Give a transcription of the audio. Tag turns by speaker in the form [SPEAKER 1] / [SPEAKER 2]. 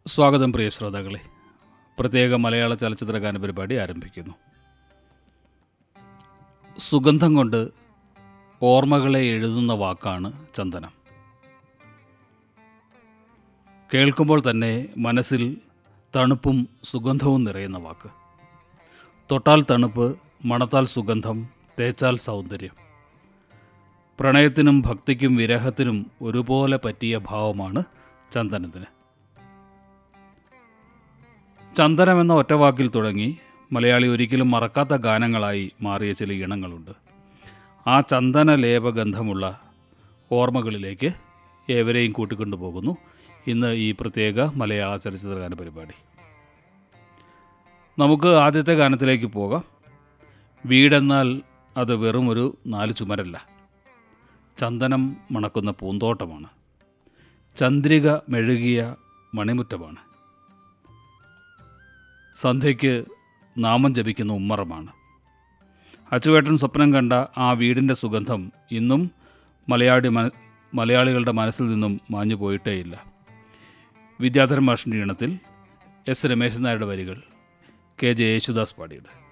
[SPEAKER 1] സ്വാഗതം പ്രിയ ശ്രോതാക്കളെ പ്രത്യേക മലയാള ചലച്ചിത്ര ഗാന പരിപാടി ആരംഭിക്കുന്നു സുഗന്ധം കൊണ്ട് ഓർമ്മകളെ എഴുതുന്ന വാക്കാണ് ചന്ദനം കേൾക്കുമ്പോൾ തന്നെ മനസ്സിൽ തണുപ്പും സുഗന്ധവും നിറയുന്ന വാക്ക് തൊട്ടാൽ തണുപ്പ് മണത്താൽ സുഗന്ധം തേച്ചാൽ സൗന്ദര്യം പ്രണയത്തിനും ഭക്തിക്കും വിരഹത്തിനും ഒരുപോലെ പറ്റിയ ഭാവമാണ് ചന്ദനത്തിന് ചന്ദനം എന്ന ഒറ്റവാക്കിൽ തുടങ്ങി മലയാളി ഒരിക്കലും മറക്കാത്ത ഗാനങ്ങളായി മാറിയ ചില ഇണങ്ങളുണ്ട് ആ ചന്ദന ലേപഗന്ധമുള്ള ഓർമ്മകളിലേക്ക് ഏവരെയും കൂട്ടിക്കൊണ്ടുപോകുന്നു ഇന്ന് ഈ പ്രത്യേക മലയാള ചലച്ചിത്ര ഗാന പരിപാടി നമുക്ക് ആദ്യത്തെ ഗാനത്തിലേക്ക് പോകാം വീടെന്നാൽ അത് വെറും ഒരു നാല് ചുമരല്ല ചന്ദനം മണക്കുന്ന പൂന്തോട്ടമാണ് ചന്ദ്രിക മെഴുകിയ മണിമുറ്റമാണ് സന്ധ്യയ്ക്ക് നാമം ജപിക്കുന്ന ഉമ്മറമാണ് അച്ചുവേട്ടൻ സ്വപ്നം കണ്ട ആ വീടിൻ്റെ സുഗന്ധം ഇന്നും മലയാളി മന മലയാളികളുടെ മനസ്സിൽ നിന്നും മാഞ്ഞു പോയിട്ടേയില്ല വിദ്യാധരൻ മാഷിൻ്റെ ഈണത്തിൽ എസ് രമേശൻ നായരുടെ വരികൾ കെ ജെ യേശുദാസ് പാടിയത്